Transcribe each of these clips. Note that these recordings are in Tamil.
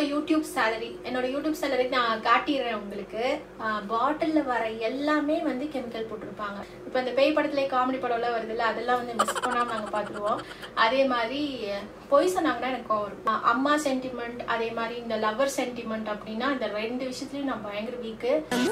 யூடியூப் சேலரி என்னோட யூடியூப் சேலரி நான் காட்டிடுறேன் உங்களுக்கு பாட்டில்ல வர எல்லாமே வந்து கெமிக்கல் போட்டிருப்பாங்க இப்போ இந்த பேய் படத்துல காமெடி படம்லாம் வருதுல்ல அதெல்லாம் வந்து மிஸ் பண்ணாம நாங்க பாத்துருவோம் அதே மாதிரி பொய் சொன்னாங்கன்னா எனக்கு கோவம் வரும். அஹ் அம்மா சென்டிமெண்ட் அதே மாதிரி இந்த லவர் சென்டிமெண்ட் அப்படின்னா இந்த ரெண்டு விஷயத்துலயும் நான் பயங்கர வீக்கு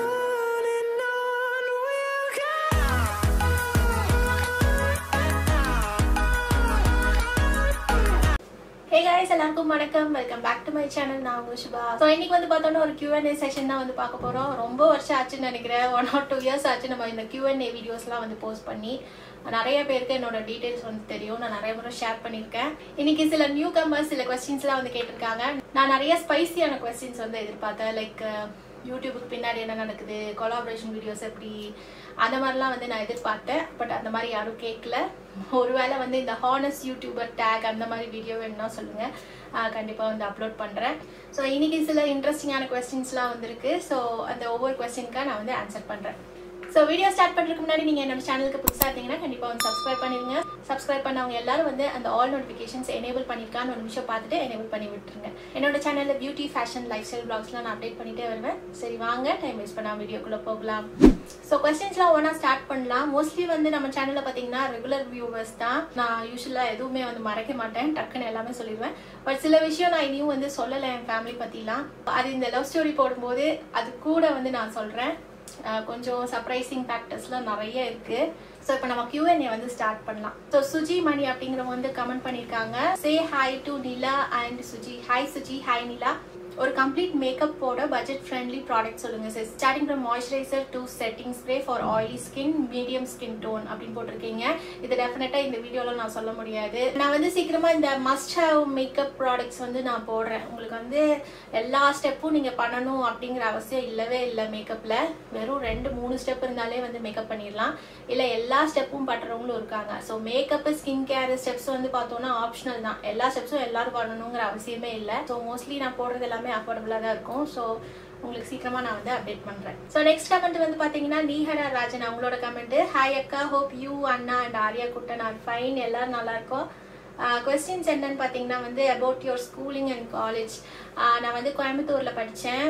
ஹே guys எல்லாருக்கும் வணக்கம் welcome back to my channel நான் உங்க சுபா ஸோ இன்னைக்கு வந்து பார்த்தோன்னா ஒரு Q&A செஷன் தான் வந்து பார்க்க போறோம் ரொம்ப வருஷம் ஆச்சுன்னு நினைக்கிறேன் ஒன் ஆர் டூ இயர்ஸ் ஆச்சு நம்ம இந்த Q&A வீடியோஸ்லாம் வந்து போஸ்ட் பண்ணி நிறைய பேருக்கு என்னோட டீடைல்ஸ் வந்து தெரியும் நான் நிறைய முறை ஷேர் பண்ணியிருக்கேன் இன்னைக்கு சில நியூ கம்பர்ஸ் சில கொஸ்டின்ஸ்லாம் வந்து கேட்டிருக்காங்க நான் நிறைய ஸ்பைசியான கொஸ்டின்ஸ் வந்து எதிர்பார்த்தேன் லைக் யூடியூபுக்கு பின்னாடி என்ன நடக்குது கொலாபரேஷன் வீடியோஸ் எப்படி அந்த மாதிரிலாம் வந்து நான் எதிர்பார்த்தேன் பட் அந்த மாதிரி யாரும் கேட்கல ஒருவேளை வந்து இந்த ஹானஸ் யூடியூபர் டேக் அந்த மாதிரி வீடியோ வேணும்னா சொல்லுங்க ஆஹ் கண்டிப்பா வந்து அப்லோட் பண்றேன் ஸோ இன்னைக்கு சில இன்ட்ரெஸ்டிங்கான கொஸ்டின்ஸ்லாம் வந்திருக்கு ஸோ அந்த ஒவ்வொரு கொஸ்டினுக்காக நான் வந்து ஆன்சர் பண்றேன் ஸோ வீடியோ ஸ்டார்ட் பண்றதுக்கு முன்னாடி நீங்க என்னோட சேனலுக்கு புதுசா இருந்தீங்கன்னா கண்டிப்பா வந்து சப்ஸ்கிரைப் பண்ணிருங்க சப்ஸ்கிரைப் பண்ணவங்க எல்லாரும் வந்து அந்த ஆல் நோட்டிஃபிகேஷன்ஸ் எனேபிள் பண்ணிருக்கான்னு ஒரு நிமிஷம் பார்த்துட்டு எனேபிள் பண்ணி விட்டுருங்க என்னோட சேனல்ல பியூட்டி ஃபேஷன் லைஃப் ஸ்டைல் பிளாக்ஸ்லாம் நான் அப்டேட் பண்ணிட்டே வருவேன் சரி வாங்க டைம் வேஸ்ட் பண்ணாம வீடியோக்குள்ள போகலாம் ஸோ கொஸ்டின்ஸ்லாம் ஒன்றா ஸ்டார்ட் பண்ணலாம் மோஸ்ட்லி வந்து நம்ம சேனலில் பார்த்தீங்கன்னா ரெகுலர் வியூவர்ஸ் தான் நான் யூஸ்வலாக எதுவுமே வந்து மறைக்க மாட்டேன் டக்குன்னு எல்லாமே சொல்லிடுவேன் பட் சில விஷயம் நான் இனியும் வந்து சொல்லலை என் ஃபேமிலி பற்றிலாம் அது இந்த லவ் ஸ்டோரி போடும்போது அது கூட வந்து நான் சொல்கிறேன் கொஞ்சம் சர்ப்ரைசிங் ஃபேக்டர்ஸ்லாம் நிறைய இருக்கு ஸோ இப்போ நம்ம Q&A வந்து ஸ்டார்ட் பண்ணலாம் ஸோ சுஜி மணி அப்படிங்கிறவங்க வந்து கமெண்ட் பண்ணியிருக்காங்க say hi to Nila and Suji hi Suji hi Nila ஒரு கம்ப்ளீட் மேக்கப் போட பட்ஜெட் ஃப்ரெண்ட்லி ப்ராடக்ட் சொல்லுங்க sir starting from moisturiser to setting spray for oily skin medium skin tone அப்படின்னு போட்டிருக்கீங்க இது டெஃபினட்டா இந்த வீடியோல நான் சொல்ல முடியாது நான் வந்து சீக்கிரமா இந்த மஸ்ட் ஹேவ் மேக்கப் ப்ராடக்ட்ஸ் வந்து நான் போடுறேன் உங்களுக்கு வந்து எல்லா ஸ்டெப்பும் நீங்க பண்ணணும் அப்படிங்கிற அவசியம் இல்லவே இல்லை மேக்கப்ல வெறும் ரெண்டு மூணு ஸ்டெப் இருந்தாலே வந்து மேக்கப் பண்ணிடலாம் இல்ல எல்லா ஸ்டெப்பும் பண்றவங்களும் இருக்காங்க so makeup skin care steps வந்து பார்த்தோம்னா ஆப்ஷனல் தான் எல்லா ஸ்டெப்ஸும் எல்லாரும் பண்ணணுங்கிற அவசியமே இல்லை ஸோ மோஸ்ட்லி நான் போடுறது எல்லாமே அஃபோர்டபுளாக தான் இருக்கும் ஸோ உங்களுக்கு சீக்கிரமா நான் வந்து அப்டேட் பண்றேன் ஸோ நெக்ஸ்ட் கமெண்ட் வந்து பாத்தீங்கன்னா நீஹரா ராஜன் அவங்களோட கமெண்ட் ஹாய் அக்கா ஹோப் யூ அண்ணா and Arya Kuttan are fine எல்லாரும் நல்லா இருக்கோம் கொஸ்டின்ஸ் என்னன்னு பார்த்தீங்கன்னா வந்து about your schooling and college நான் வந்து கோயம்புத்தூர்ல படித்தேன்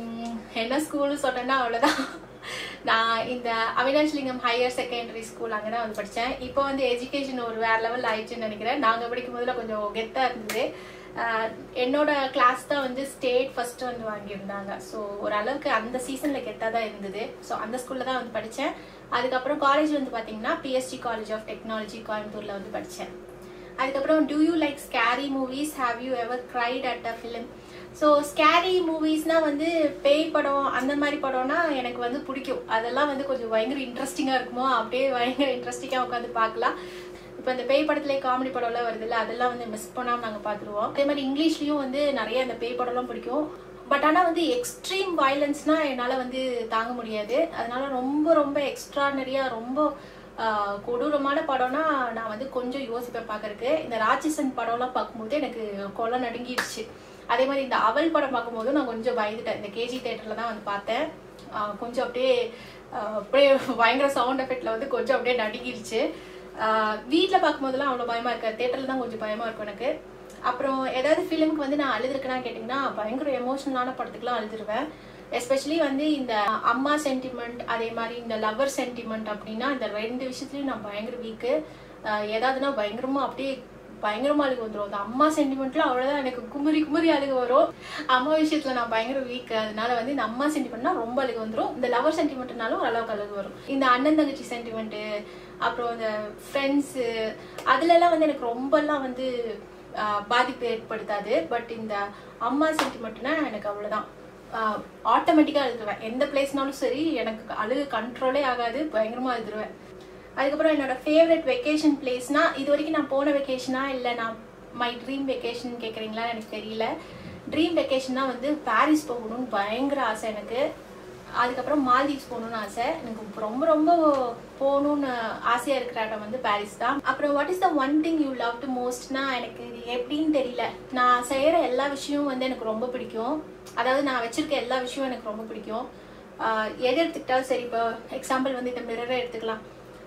என்ன ஸ்கூல்னு சொன்னேன்னா அவ்வளோதான் நான் இந்த அவினாஷ்லிங்கம் ஹையர் செகண்டரி ஸ்கூல் அங்கே தான் வந்து படித்தேன் இப்போ வந்து எஜுகேஷன் ஒரு வேற லெவல் ஆயிடுச்சுன்னு நினைக்கிறேன் நாங்கள் படிக்கும் போதுல கொஞ்சம் கெத்தாக இருந்தது ஆஹ் என்னோட கிளாஸ் தான் வந்து ஸ்டேட் ஃபர்ஸ்ட் வந்து வாங்கியிருந்தாங்க ஸோ ஓரளவுக்கு அந்த சீசனில் கெத்தாக தான் இருந்தது ஸோ அந்த ஸ்கூலில் தான் வந்து படித்தேன் அதுக்கப்புறம் காலேஜ் வந்து பார்த்தீங்கன்னா பிஎஸ்டி காலேஜ் ஆஃப் டெக்னாலஜி கோயம்புத்தூரில் வந்து படித்தேன் அதுக்கப்புறம் do you like scary movies have you ever cried at a film so scary மூவிஸ்னா வந்து பேய் படம் அந்த மாதிரி படம்னா எனக்கு வந்து பிடிக்கும் அதெல்லாம் வந்து கொஞ்சம் பயங்கர இன்ட்ரெஸ்டிங்காக இருக்குமோ அப்படியே பயங்கர இன்ட்ரெஸ்டிங்காக உட்காந்து பார்க்கலாம் இப்போ இந்த பேய் படத்துல காமெடி படம்லாம் வருதுல்ல அதெல்லாம் வந்து மிஸ் பண்ணாமல் நாங்கள் பார்த்துருவோம் அதே மாதிரி இங்கிலீஷ்லயும் வந்து நிறைய இந்த பேய் படம்லாம் பிடிக்கும் பட் ஆனால் வந்து எக்ஸ்ட்ரீம் வயலன்ஸ்னா என்னால் வந்து தாங்க முடியாது அதனால ரொம்ப ரொம்ப எக்ஸ்ட்ரானரியாக ரொம்ப ஆஹ், கொடூரமான படம்னா நான் வந்து கொஞ்சம் யோசிப்பேன் பார்க்கறதுக்கு இந்த ராட்சசன் படம்லாம் பார்க்கும்போது எனக்கு கொலை நடுங்கிடுச்சு அதே மாதிரி இந்த அவல் படம் பார்க்கும்போது நான் கொஞ்சம் பயந்துட்டேன் இந்த கேஜி தேட்டரில் தான் வந்து பார்த்தேன் ஆஹ், கொஞ்சம் அப்படியே ஆஹ், அப்படியே பயங்கர சவுண்ட் எஃபெக்ட்ல வந்து கொஞ்சம் அப்படியே நடுங்கிடுச்சு வீட்டில் பார்க்கும்போதெல்லாம் அவ்வளோ பயமா இருக்காது தேட்டரில் தான் கொஞ்சம் பயமா இருக்கும் எனக்கு அப்புறம் ஏதாவது ஃபிலிமுக்கு வந்து நான் அழுதுருக்கேனா கேட்டிங்கன்னா பயங்கர எமோஷனலான படத்துக்குலாம் அழுதுருவேன் எஸ்பெஷலி வந்து இந்த அம்மா சென்டிமெண்ட் அதே மாதிரி இந்த லவர் சென்டிமெண்ட் அப்படின்னா இந்த ரெண்டு விஷயத்துலையும் நான் பயங்கர வீக்கு ஏதாவதுன்னா பயங்கரமா அப்படியே பயங்கரமா அழுகு வந்துடும் அந்த அம்மா சென்டிமெண்ட்ல அவ்வளவுதான் எனக்கு குமரி குமரி அழுகு வரும் அம்மா விஷயத்துல நான் பயங்கர வீக் அதனால வந்து இந்த அம்மா சென்டிமெண்ட்னா ரொம்ப அழுகு வந்துடும் இந்த லவர் சென்டிமெண்ட்னாலும் ஓரளவுக்கு அழுகு வரும் இந்த அண்ணன் தங்கச்சி சென்டிமெண்ட் அப்புறம் இந்த ஃப்ரெண்ட்ஸ் அதுல எல்லாம் வந்து எனக்கு ரொம்பலாம் வந்து ஆஹ், பாதிப்பு ஏற்படுத்தாது பட் இந்த அம்மா சென்டிமெண்ட்னா எனக்கு அவ்வளவுதான் ஆட்டோமேட்டிக்காக எழுதுருவேன் எந்த பிளேஸ்னாலும் சரி எனக்கு அழுகு கண்ட்ரோலே ஆகாது பயங்கரமா எழுதுருவேன் அதுக்கப்புறம் என்னோட ஃபேவரட் வெக்கேஷன் பிளேஸ்னா இது வரைக்கும் நான் போன வெக்கேஷனா இல்லை நான் மை ட்ரீம் வெக்கேஷன் கேட்குறீங்களா எனக்கு தெரியல ட்ரீம் வெக்கேஷன்னா வந்து பாரிஸ் போகணும்னு பயங்கர ஆசை எனக்கு அதுக்கப்புறம் மால்தீவ்ஸ் போகணும்னு ஆசை எனக்கு ரொம்ப ரொம்ப போகணும்னு ஆசையா இருக்கிற இடம் வந்து பாரிஸ் தான் அப்புறம் what is the one thing you love to மோஸ்ட்னா எனக்கு இது எப்படின்னு தெரியல நான் செய்யற எல்லா விஷயமும் வந்து எனக்கு ரொம்ப பிடிக்கும் அதாவது நான் வச்சிருக்க எல்லா விஷயமும் எனக்கு ரொம்ப பிடிக்கும் ஆஹ் எது எடுத்துக்கிட்டாலும் சரி இப்போ எக்ஸாம்பிள் வந்து இந்த மிரரை எடுத்துக்கலாம்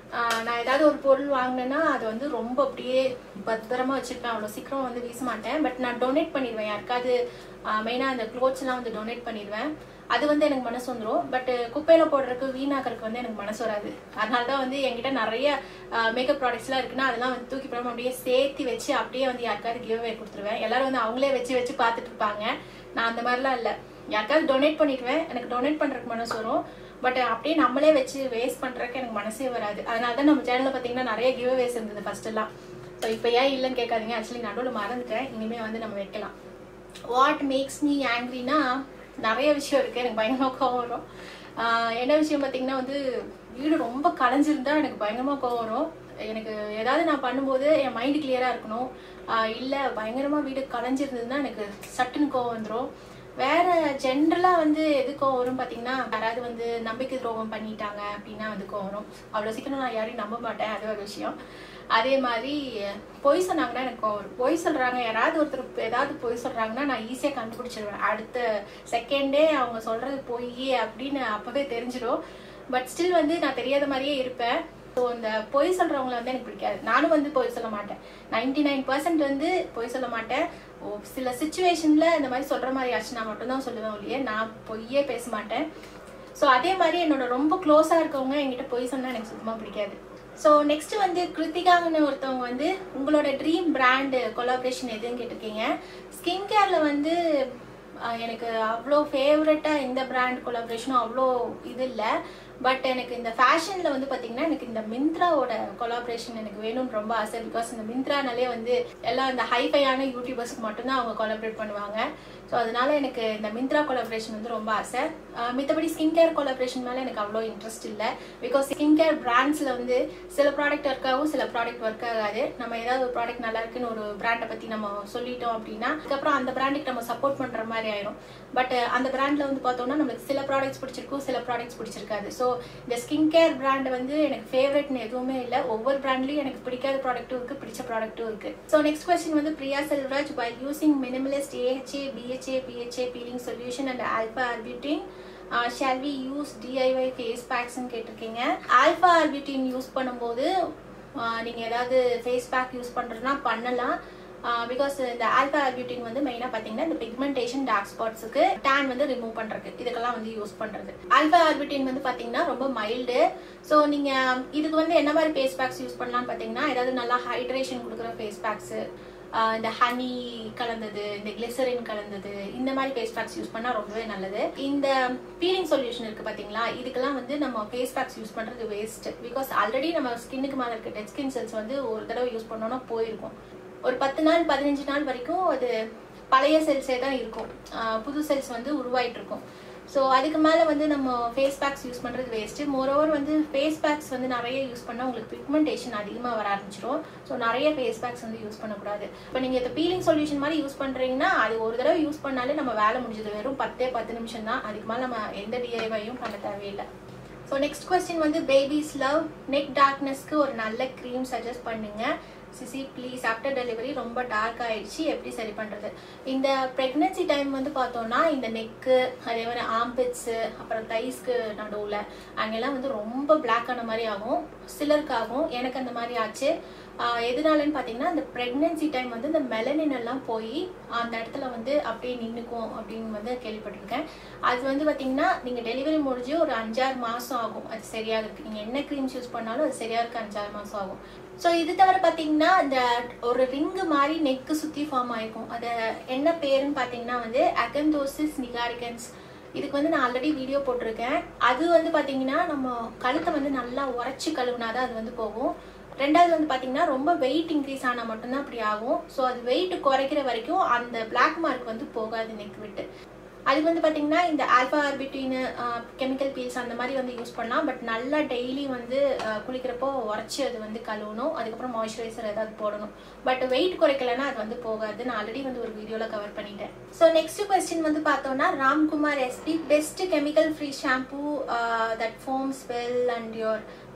ஆஹ் நான் ஏதாவது ஒரு பொருள் வாங்கினேன்னா அது வந்து ரொம்ப அப்படியே பத்திரமா வச்சிருப்பேன் அவ்வளோ சீக்கிரம் வந்து வீச மாட்டேன் பட் நான் டொனேட் பண்ணிடுவேன் யாருக்காவது மெயினாக அந்த clothes எல்லாம் வந்து டொனேட் பண்ணிடுவேன் அது வந்து எனக்கு மனசு வந்துடும் பட் குப்பையில போடுறதுக்கு வீணாக்கிறதுக்கு வந்து எனக்கு மனசு வராது அதனால தான் வந்து என்கிட்ட நிறைய மேக்கப் ப்ராடக்ட்ஸ்லாம் இருக்குன்னா அதெல்லாம் வந்து தூக்கி போடாம அப்படியே சேர்த்து வச்சு அப்படியே வந்து யாருக்காவது கிவ் அவே கொடுத்துருவேன் எல்லாரும் வந்து அவங்களே வச்சு வச்சு பார்த்துட்டு இருப்பாங்க நான் அந்த மாதிரிலாம் இல்லை யாருக்காவது டொனேட் பண்ணிடுவேன் எனக்கு டொனேட் பண்றதுக்கு மனசு வரும் பட் அப்படியே நம்மளே வச்சு வேஸ்ட் பண்றதுக்கு எனக்கு மனசே வராது அதனால தான் நம்ம சேனல்ல பாத்தீங்கன்னா நிறைய கிவ் அவேஸ் இருந்தது ஃபர்ஸ்ட் எல்லாம் ஸோ இப்போ ஏன் இல்லைன்னு கேட்காதீங்க ஆக்சுவலி நடுவில் மறந்துட்டேன் இனிமே வந்து நம்ம வைக்கலாம் வாட் மேக்ஸ் மீ ஆங்க்ரினா நிறைய விஷயம் இருக்கு எனக்கு பயங்கரமா கோவம் வரும் ஆஹ் என்ன விஷயம் பார்த்தீங்கன்னா வந்து வீடு ரொம்ப கலைஞ்சிருந்தா எனக்கு பயங்கரமா கோவம் வரும் எனக்கு ஏதாவது நான் பண்ணும்போது என் மைண்டு கிளியரா இருக்கணும் ஆஹ் இல்ல பயங்கரமா வீடு கலைஞ்சிருந்ததுன்னா எனக்கு சட்டுன்னு கோவம் வந்துடும் வேற ஜென்ரலா வந்து எது கோவம் வரும் பாத்தீங்கன்னா யாராவது வந்து நம்பிக்கை துரோகம் பண்ணிட்டாங்க அப்படின்னா வந்து கோவம் வரும் அவ்வளவு சீக்கிரம் நான் யாரையும் நம்ப மாட்டேன் அது ஒரு விஷயம் அதே மாதிரி பொய் சொன்னாங்கன்னா எனக்கு கோவம் வரும் பொய் சொல்றாங்க யாராவது ஒருத்தர் ஏதாவது பொய் சொல்றாங்கன்னா நான் ஈஸியா கண்டுபிடிச்சிருவேன் அடுத்த செகண்டே அவங்க சொல்றது பொய் அப்படின்னு அப்பவே தெரிஞ்சிடும் பட் ஸ்டில் வந்து நான் தெரியாத மாதிரியே இருப்பேன் ஸோ இந்த பொய் சொல்றவங்கள வந்து எனக்கு பிடிக்காது நானும் வந்து பொய் சொல்ல மாட்டேன் நைன்டி நைன் பர்சன்ட் வந்து பொய் சொல்ல மாட்டேன் ஓ, சில சுச்சுவேஷன்ல இந்த மாதிரி சொல்ற மாதிரி ஆச்சுன்னா மட்டும்தான் சொல்லுவேன் ஒழிய நான் பொய்யே பேச மாட்டேன் ஸோ அதே மாதிரி என்னோட ரொம்ப க்ளோஸாக இருக்கவங்க என்கிட்ட பொய் சொன்னா எனக்கு சுத்தமாக பிடிக்காது ஸோ நெக்ஸ்ட் வந்து கிருத்திகாங்கன்னு ஒருத்தவங்க வந்து உங்களோட ட்ரீம் பிராண்டு கொலாபரேஷன் எதுன்னு கேட்டிருக்கீங்க ஸ்கின் கேர்ல வந்து ஆஹ், எனக்கு அவ்வளோ ஃபேவரட்டாக எந்த பிராண்ட் கொலாபரேஷனும் அவ்வளோ இது இல்லை பட் எனக்கு இந்த ஃபேஷனில் வந்து பார்த்தீங்கன்னா எனக்கு இந்த மிந்த்ராவோட கொலாபரேஷன் எனக்கு வேணும்னு ரொம்ப ஆசை பிகாஸ் இந்த மிந்த்ரானாலே வந்து எல்லாம் இந்த ஹைஃபையான யூடியூபர்ஸ்க்கு மட்டும்தான் அவங்க கொலாபரேட் பண்ணுவாங்க ஸோ அதனால எனக்கு இந்த மிந்த்ரா கொலாபரேஷன் வந்து ரொம்ப ஆசை ஆஹ் மித்தபடி ஸ்கின் கேர் கொலாபரேஷன் மேலே எனக்கு அவ்வளோ இன்ட்ரெஸ்ட் இல்லை பிகாஸ் ஸ்கின் கேர் பிராண்ட்ஸில் வந்து சில ப்ராடக்ட் ஒர்க் ஆகும் சில ப்ராடக்ட் ஒர்க் ஆகாது நம்ம ஏதாவது ஒரு ப்ராடக்ட் நல்லா இருக்குன்னு ஒரு பிராண்டை பற்றி நம்ம சொல்லிட்டோம் அப்படின்னா அதுக்கப்புறம் அந்த பிராண்டுக்கு நம்ம சப்போர்ட் பண்ணுற மாதிரி ஆயிரும் பட் அந்த பிராண்டில் வந்து பார்த்தோம்னா நம்மளுக்கு சில ப்ராடக்ட்ஸ் பிடிச்சிருக்கும் சில ப்ராடக்ட்ஸ் பிடிச்சிருக்காது ஸோ இந்த ஸ்கின் கேர் பிராண்ட் வந்து எனக்கு ஃபேவரட்னு எதுவுமே இல்லை ஒவ்வொரு பிராண்ட்லயும் எனக்கு பிடிக்காத ப்ராடக்ட்டும் இருக்கு பிடிச்ச ப்ராடக்ட்டும் இருக்கு ஸோ நெக்ஸ்ட் கொஸ்டின் வந்து Priya Selvaraj by using minimalist AHA BHA BHA peeling solution and alpha arbutin shall we use DIY face பேக்ஸ்ன்னு கேட்டிருக்கீங்க ஆல்பா ஆர்பியூட்டின் யூஸ் பண்ணும்போது ஆஹ் நீங்க ஏதாவது ஃபேஸ் பேக் யூஸ் பண்றதுனா பண்ணலாம் பிகாஸ் இந்த ஆல்பா ஆல்பியூட்டின் வந்து மெயினாக பார்த்தீங்கன்னா இந்த பிக்மெண்டேஷன் டார்க் ஸ்பாட்ஸுக்கு டேன் வந்து ரிமூவ் பண்ணுறதுக்கு இதுக்கெல்லாம் வந்து யூஸ் பண்ணுறது ஆல்பா ஆல்பியூட்டின் வந்து பார்த்தீங்கன்னா ரொம்ப மைல்டு ஸோ நீங்கள் இதுக்கு வந்து என்ன மாதிரி ஃபேஸ் பேக்ஸ் யூஸ் பண்ணலாம்னு பார்த்தீங்கன்னா ஏதாவது நல்லா ஹைட்ரேஷன் கொடுக்குற ஃபேஸ் பேக்ஸு இந்த ஹனி கலந்தது இந்த கிளிசரின் கலந்தது இந்த மாதிரி ஃபேஸ் பேக்ஸ் யூஸ் பண்ணா ரொம்பவே நல்லது இந்த பீலிங் சொல்யூஷன் இருக்கு பாத்தீங்களா இதுக்கெல்லாம் வந்து நம்ம ஃபேஸ் பேக்ஸ் யூஸ் பண்றது வேஸ்ட் பிகாஸ் ஆல்ரெடி நம்ம ஸ்கின்னுக்கு மேல இருக்க டெட் ஸ்கின் செல்ஸ் வந்து ஒரு தடவை யூஸ் பண்ணோம்னா போயிருக்கும் ஒரு பத்து நாள் பதினஞ்சு நாள் வரைக்கும் அது பழைய செல்ஸே தான் இருக்கும் ஆஹ் புது செல்ஸ் வந்து உருவாயிட்டு இருக்கும் ஸோ அதுக்கு மேலே வந்து நம்ம ஃபேஸ் பேக்ஸ் யூஸ் பண்ணுறது வேஸ்ட்டு மோரோவர் வந்து ஃபேஸ் பேக்ஸ் வந்து நிறைய யூஸ் பண்ணால் உங்களுக்கு பிக்மெண்டேஷன் அதிகமாக வர ஆரம்பிச்சிடும் ஸோ நிறைய ஃபேஸ் பேக்ஸ் வந்து யூஸ் பண்ணக்கூடாது இப்போ நீங்கள் இந்த பீலிங் சொல்யூஷன் மாதிரி யூஸ் பண்ணுறீங்கன்னா அது ஒரு தடவை யூஸ் பண்ணாலே நம்ம வேலை முடிஞ்சது வெறும் பத்தே பத்து நிமிஷம் தான் அதுக்கு மேலே நம்ம எந்த டிஐவையும் பண்ண தேவையில்லை ஸோ நெக்ஸ்ட் கொஸ்டின் வந்து பேபிஸ் லவ் நெக் டார்க்னஸ்க்கு ஒரு நல்ல க்ரீம் சஜஸ்ட் பண்ணுங்க சிசி ப்ளீஸ் ஆஃப்டர் டெலிவரி ரொம்ப டார்க் ஆயிடுச்சு எப்படி சரி பண்றது இந்த ப்ரெக்னன்சி டைம் வந்து பார்த்தோம்னா இந்த நெக்கு அதே மாதிரி ஆம்பிட்ஸு அப்புறம் தைஸ்க்கு நடுவில் அங்கெல்லாம் வந்து ரொம்ப பிளாக் ஆன மாதிரி ஆகும் சிலருக்கு ஆகும் எனக்கு அந்த மாதிரி ஆச்சு ஆஹ் எதனாலன்னு பார்த்தீங்கன்னா இந்த ப்ரெக்னென்சி டைம் வந்து இந்த மெலனின் எல்லாம் போய் அந்த இடத்துல வந்து அப்படியே நின்றுக்கும் அப்படின்னு வந்து கேள்விப்பட்டிருக்கேன் அது வந்து பார்த்தீங்கன்னா நீங்கள் டெலிவரி முடிஞ்சு ஒரு அஞ்சாறு மாதம் ஆகும் அது சரியாகிறதுக்கு நீங்கள் என்ன க்ரீம்ஸ் யூஸ் பண்ணாலும் அது சரியாகிறதுக்கு அஞ்சாறு மாதம் ஆகும் ஸோ இது தவிர பார்த்தீங்கன்னா இந்த ஒரு ரிங்கு மாதிரி நெக்கு சுற்றி ஃபார்ம் ஆயிருக்கும் அது என்ன பேருன்னு பார்த்தீங்கன்னா வந்து அகந்தோசிஸ் நிகாரிகன்ஸ் இதுக்கு வந்து நான் ஆல்ரெடி வீடியோ போட்டிருக்கேன் அது வந்து பார்த்தீங்கன்னா நம்ம கழுத்தை வந்து நல்லா உரைச்சி கழுவுனாதான் அது வந்து போகும் ரெண்டாவது வந்து பார்த்தீங்கன்னா ரொம்ப வெயிட் இன்க்ரீஸ் ஆனால் மட்டும்தான் அப்படி ஆகும் ஸோ அது வெயிட் குறைக்கிற வரைக்கும் அந்த பிளாக் மார்க் வந்து போகாது நெக் விட்டு அதுக்கு வந்து பார்த்தீங்கன்னா இந்த ஆல்ஃபா ஆர்பிட்டின் கெமிக்கல் பீல்ஸ் அந்த மாதிரி வந்து யூஸ் பண்ணலாம் பட் நல்லா டெய்லி வந்து அஹ், குளிக்கிறப்போ உரைச்சி அது வந்து கழுவணும் அதுக்கப்புறம் மாய்ஸ்சரைசர் ஏதாவது போடணும் பட் வெயிட் குறைக்கலன்னா அது வந்து போகாது நான் ஆல்ரெடி வந்து ஒரு வீடியோவில் கவர் பண்ணிட்டேன் ஸோ நெக்ஸ்ட் கொஸ்டின் வந்து பார்த்தோம்னா Ramkumar SP best chemical free shampoo that foams well and your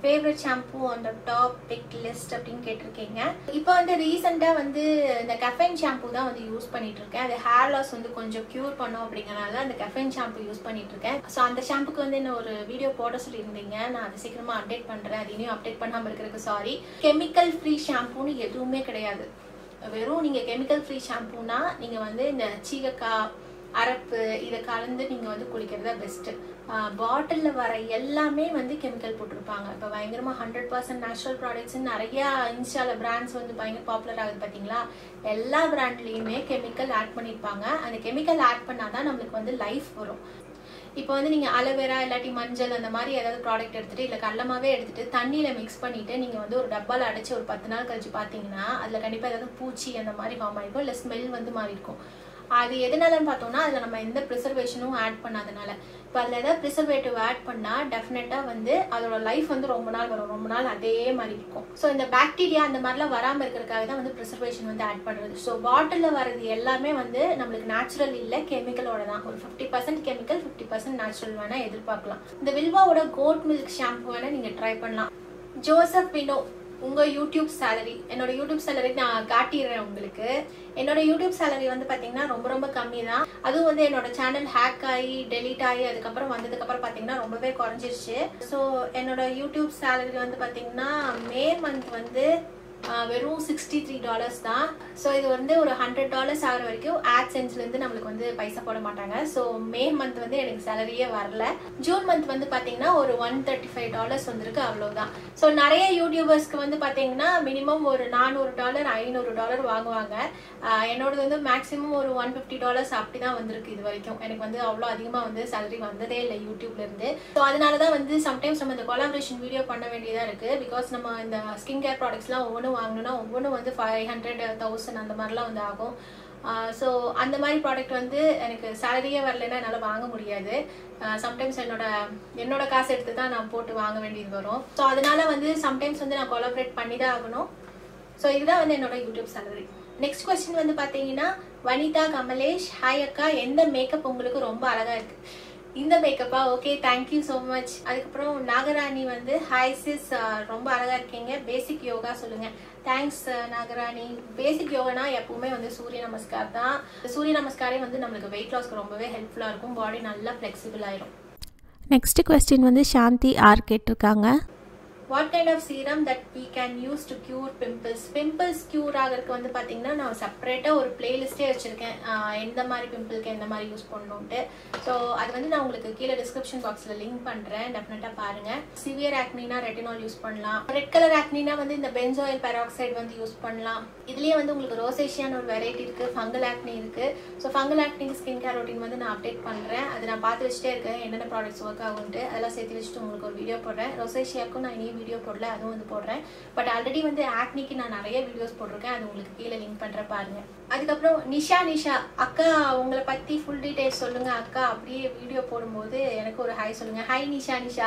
favourite shampoo on the top pick list அப்படின்னு கேட்டிருக்கீங்க இப்போ வந்து ரீசெண்டாக வந்து இந்த கஃபைன் ஷாம்பு தான் வந்து யூஸ் பண்ணிட்டு இருக்கேன் அது ஹேர் லாஸ் வந்து கொஞ்சம் க்யூர் பண்ணும் அப்படிங்கறனால அந்த கஃபைன் ஷாம்பு யூஸ் பண்ணிட்டு இருக்கேன் ஸோ அந்த ஷாம்புக்கு வந்து என்ன ஒரு வீடியோ போட சொல்லியிருந்தீங்க நான் அது சீக்கிரமா அப்டேட் பண்றேன் அது இனியும் அப்டேட் பண்ணாமல் இருக்கிறதுக்கு சாரி கெமிக்கல் ஃப்ரீ ஷாம்புன்னு எதுவுமே கிடையாது வெறும் நீங்க கெமிக்கல் ஃப்ரீ ஷாம்புனா நீங்க வந்து இந்த சீகக்காய் அரப்பு இதை கலந்து நீங்க வந்து குளிக்கிறது பெஸ்ட் பாட்டில்ல வர எல்லாமே வந்து கெமிக்கல் போட்டிருப்பாங்க இப்போ பயங்கரமா ஹண்ட்ரட் பர்சன்ட் நேச்சுரல் ப்ராடக்ட்ஸ் நிறைய இன்ஸ்டால பிராண்ட்ஸ் வந்து பயங்கர பாப்புலர் ஆகுது பாத்தீங்களா எல்லா பிராண்ட்லயுமே கெமிக்கல் ஆட் பண்ணிருப்பாங்க அந்த கெமிக்கல் ஆட் பண்ணாதான் நம்மளுக்கு வந்து லைஃப் வரும் இப்போ வந்து நீங்க அலோவேரா இல்லாட்டி மஞ்சள் அந்த மாதிரி ஏதாவது ப்ராடக்ட் எடுத்துட்டு இல்ல கடலமாவே எடுத்துட்டு தண்ணியில மிக்ஸ் பண்ணிட்டு நீங்க வந்து ஒரு டப்பால அடைச்சு ஒரு பத்து நாள் கழிச்சு பாத்தீங்கன்னா அதுல கண்டிப்பா ஏதாவது பூச்சி அந்த மாதிரி ஃபார்ம் ஆயிருக்கும் இல்ல ஸ்மெல் வந்து மாறி இருக்கும் அது எதனாலன்னு பார்த்தோம்னா அதில் நம்ம எந்த ப்ரிசர்வேஷனும் ஆட் பண்ணாதனால இப்போ அதில் ஏதாவது ப்ரிசர்வேட்டிவ் ஆட் பண்ணால் டெஃபினட்டாக வந்து அதோட லைஃப் வந்து ரொம்ப நாள் வரும் ரொம்ப நாள் அதே மாதிரி இருக்கும் ஸோ இந்த பாக்டீரியா அந்த மாதிரிலாம் வராமல் இருக்கிறதுக்காக தான் வந்து ப்ரிசர்வேஷன் வந்து ஆட் பண்ணுறது ஸோ பாட்டிலில் வர்றது எல்லாமே வந்து நம்மளுக்கு நேச்சுரல் இல்லை கெமிக்கலோட தான் ஒரு fifty percent chemical fifty percent natural வேணால் எதிர்பார்க்கலாம் இந்த வில்வாவோட கோட் மில்க் ஷாம்பு வேணால் நீங்கள் ட்ரை பண்ணலாம் ஜோசப் வினோ உங்க யூடியூப் சேலரி என்னோட யூடியூப் சேலரி நான் காட்டிடுறேன் உங்களுக்கு என்னோட யூடியூப் சேலரி வந்து பாத்தீங்கன்னா ரொம்ப ரொம்ப கம்மி தான் அதுவும் வந்து என்னோட சேனல் ஹேக் ஆகி டெலீட் ஆகி அதுக்கப்புறம் வந்ததுக்கு அப்புறம் பாத்தீங்கன்னா ரொம்பவே குறைஞ்சிருச்சு ஸோ என்னோட யூடியூப் சேலரி வந்து பாத்தீங்கன்னா மே மந்த் வந்து வெறும் சிக்ஸ்டி த்ரீ டாலர்ஸ் தான் ஸோ இது வந்து ஒரு ஹண்ட்ரட் டாலர்ஸ் ஆகிற வரைக்கும் ஆட் சென்ஸ்லேருந்து நம்மளுக்கு வந்து பைசா போட மாட்டாங்க ஸோ மே மந்த் வந்து எனக்கு சேலரியே வரல ஜூன் மந்த் வந்து பார்த்தீங்கன்னா ஒரு ஒன் தேர்ட்டி ஃபைவ் டாலர்ஸ் வந்திருக்கு அவ்வளோதான் ஸோ நிறைய யூடியூபர்ஸ்க்கு வந்து பார்த்தீங்கன்னா மினிமம் ஒரு நானூறு டாலர் ஐநூறு டாலர் வாங்குவாங்க என்னோடது வந்து மேக்ஸிமம் ஒரு ஒன் ஃபிஃப்டி டாலர்ஸ் அப்படி தான் வந்திருக்கு இது வரைக்கும் எனக்கு வந்து அவ்வளோ அதிகமாக வந்து சேலரி வந்ததே இல்லை யூடியூப்லேருந்து ஸோ அதனால தான் வந்து சம்டைம்ஸ் நம்ம இந்த கொலாபரேஷன் வீடியோ பண்ண வேண்டியதாக இருக்குது பிகாஸ் நம்ம இந்த ஸ்கின் கேர் ப்ராடக்ட்ஸ்லாம் ஒவ்வொன்றும் வாங்கணும்னா ஒவ்வொன்றும் வந்து ஃபைவ் ஹண்ட்ரட் தௌசண்ட் அந்த மாதிரிலாம் வந்து ஆகும் ஸோ அந்த மாதிரி ப்ராடக்ட் வந்து எனக்கு சேலரியே வரலைன்னா என்னால் வாங்க முடியாது சம்டைம்ஸ் என்னோட என்னோட காசு எடுத்து தான் நான் போட்டு வாங்க வேண்டியது வரும் ஸோ அதனால வந்து சம்டைம்ஸ் வந்து நான் கொலாபரேட் பண்ணி தான் ஆகணும் ஸோ இதுதான் வந்து என்னோட யூடியூப் சேலரி நெக்ஸ்ட் கொஸ்டின் வந்து பார்த்தீங்கன்னா வனிதா கமலேஷ் ஹாய் அக்கா எந்த மேக்கப் உங்களுக்கு ரொம்ப அழகா இருக்கு இந்த மேக்கப்பா ஓகே தேங்க்யூ ஸோ மச் அதுக்கப்புறம் நாகராணி வந்து ஹாய் சிஸ் ரொம்ப அழகா இருக்கீங்க பேசிக் யோகா சொல்லுங்க தேங்க்ஸ் நாகராணி பேசிக் யோகானா எப்பவுமே வந்து சூரிய நமஸ்கார் தான் சூரிய நமஸ்காரே வந்து நம்மளுக்கு வெயிட் லாஸ்க்கு ரொம்பவே ஹெல்ப்ஃபுல்லாக இருக்கும் பாடி நல்லா ஃப்ளெக்சிபிள் ஆயிரும் நெக்ஸ்ட் கொஸ்டின் வந்து சாந்தி ஆர் கேட்டிருக்காங்க what kind of serum that we can use to cure pimples pimples cure ஆகிறதுக்கு வந்து பார்த்தீங்கன்னா நான் செப்பரேட்டாக ஒரு பிளேலிஸ்டே வச்சுருக்கேன் எந்த மாதிரி பிம்பிளுக்கு எந்த மாதிரி யூஸ் பண்ணணுன்ட்டு ஸோ அது வந்து நான் உங்களுக்கு கீழே டிஸ்கிரிப்ஷன் பாக்ஸில் லிங்க் பண்ணுறேன் டெஃபினட்டாக பாருங்கள் சிவியர் ஆக்னினா ரெட்டினால் யூஸ் பண்ணலாம் ரெட் கலர் ஆக்னினா வந்து இந்த பென்சோயில் பெராக்சைடு வந்து யூஸ் பண்ணலாம் இதுலேயே வந்து உங்களுக்கு ரோசேஷியான்னு ஒரு வெரைட்டி இருக்குது ஃபங்கல் ஆக்னி இருக்குது ஸோ ஃபங்கல் ஆக்னிக்கு ஸ்கின் கேர் ரொட்டீன் வந்து நான் அப்டேட் பண்ணுறேன் அது நான் பார்த்து வச்சுட்டே இருக்கேன் என்னென்ன ப்ராடக்ட்ஸ் ஒர்க் ஆகுன்ட்டு அதெல்லாம் சேர்த்து வச்சுட்டு உங்களுக்கு ஒரு வீடியோ போடுறேன் ரொசேஷியாக்கும் நான் இனி வீடியோ போடல அதுவும் வந்து போடுறேன் பட் ஆல்ரெடி வந்து ஆக்னிக்கு நான் நிறைய வீடியோஸ் போட்டிருக்கேன் அது உங்களுக்கு கீழே லிங்க் பண்ணுற பாருங்க அதுக்கப்புறம் நிஷா நிஷா அக்கா உங்களை பற்றி ஃபுல் டீடைல்ஸ் சொல்லுங்க அக்கா அப்படியே வீடியோ போடும்போது எனக்கு ஒரு ஹாய் சொல்லுங்க ஹாய் நிஷா நிஷா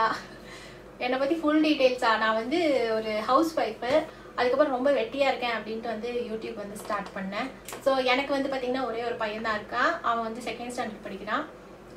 என்னை பற்றி ஃபுல் டீடைல்ஸா நான் வந்து ஒரு ஹவுஸ் ஒய்ஃபு அதுக்கப்புறம் ரொம்ப வெட்டியாக இருக்கேன் அப்படின்ட்டு வந்து யூடியூப் வந்து ஸ்டார்ட் பண்ணேன் ஸோ எனக்கு வந்து பார்த்தீங்கன்னா ஒரே ஒரு பையன் தான் இருக்கான் அவன் வந்து செகண்ட் ஸ்டாண்டர்ட் படிக்கிறான்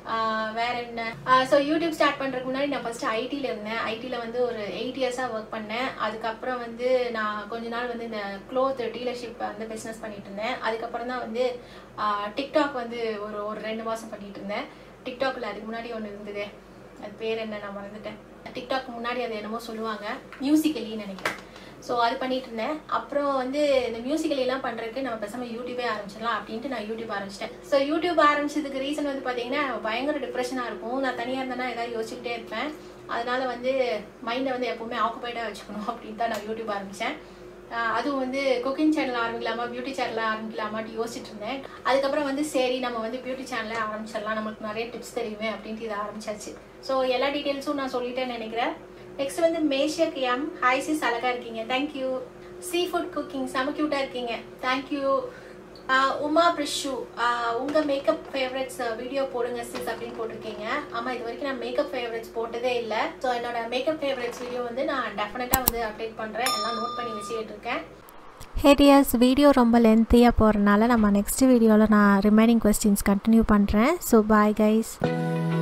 வேற என்ன ஸோ யூடியூப் ஸ்டார்ட் பண்ணுறதுக்கு முன்னாடி நான் ஃபர்ஸ்ட் ஐடியில் இருந்தேன் ஐடியில் வந்து ஒரு எயிட் இயர்ஸாக ஒர்க் பண்ணேன் அதுக்கப்புறம் வந்து நான் கொஞ்ச நாள் வந்து இந்த க்ளோத் டீலர்ஷிப் வந்து பிஸ்னஸ் பண்ணிட்டு இருந்தேன் அதுக்கப்புறம் தான் வந்து டிக்டாக் வந்து ஒரு ஒரு ரெண்டு மாதம் பண்ணிட்டு இருந்தேன் டிக்டாக்ல அதுக்கு முன்னாடி ஒன்று இருந்தது அது பேர் என்ன நான் மறந்துட்டேன் டிக்டாக் முன்னாடி அது என்னமோ சொல்லுவாங்க மியூசிக்கலின்னு நினைக்கிறேன் ஸோ அது பண்ணிட்டு இருந்தேன் அப்புறம் வந்து இந்த மியூசிக்கல் எல்லாம் பண்ணுறதுக்கு நம்ம பேசாமல் யூடியூபே ஆரம்பிச்சிடலாம் அப்படின்ட்டு நான் யூடியூப் ஆரம்பிச்சிட்டேன் ஸோ யூடியூப் ஆரம்பிச்சதுக்கு ரீசன் வந்து பார்த்தீங்கன்னா பயங்கர டிப்ரெஷனாக இருக்கும் நான் தனியாக இருந்தேன்னா ஏதாவது யோசிச்சுக்கிட்டே இருப்பேன் அதனால வந்து மைண்டை வந்து எப்பவுமே ஆக்குபைடாக வச்சுக்கணும் அப்படின்னு தான் நான் யூடியூப் ஆரம்பித்தேன் அதுவும் வந்து குக்கிங் சேனல் ஆரம்பிக்கலாமா பியூட்டி சேனல் ஆரம்பிக்கலாமான்னு யோசிச்சுட்டு இருந்தேன் அதுக்கப்புறம் வந்து சரி நம்ம வந்து பியூட்டி சேனலை ஆரம்பிச்சிடலாம் நம்மளுக்கு நிறைய டிப்ஸ் தெரியுமே அப்படின்ட்டு இதை ஆரம்பிச்சாச்சு ஸோ எல்லா டீட்டெயில்ஸும் நான் சொல்லிட்டேன்னு நினைக்கிறேன் நெக்ஸ்ட் வந்து மேஷக் எம் ஹாய் சிஸ் அழகா இருக்கீங்க தேங்க்யூ சீ ஃபுட் குக்கிங் செம கியூட்டா இருக்கீங்க தேங்க்யூ உமா பிரிஷு உங்க மேக்கப் ஃபேவரட்ஸ் வீடியோ போடுங்க சிஸ் அப்படின்னு போட்டிருக்கீங்க ஆமா இது வரைக்கும் நான் மேக்கப் ஃபேவரட்ஸ் போட்டதே இல்லை ஸோ என்னோட மேக்கப் ஃபேவரட்ஸ் வீடியோ வந்து நான் டெஃபினட்டா வந்து அப்டேட் பண்றேன் எல்லாம் நோட் பண்ணி வச்சுக்கிட்டு இருக்கேன் ஹேடியாஸ் வீடியோ ரொம்ப லென்த்தியாக போகிறனால நம்ம நெக்ஸ்ட் வீடியோவில் நான் ரிமைனிங் கொஸ்டின்ஸ் கண்டினியூ பண்ணுறேன் ஸோ பாய் கைஸ்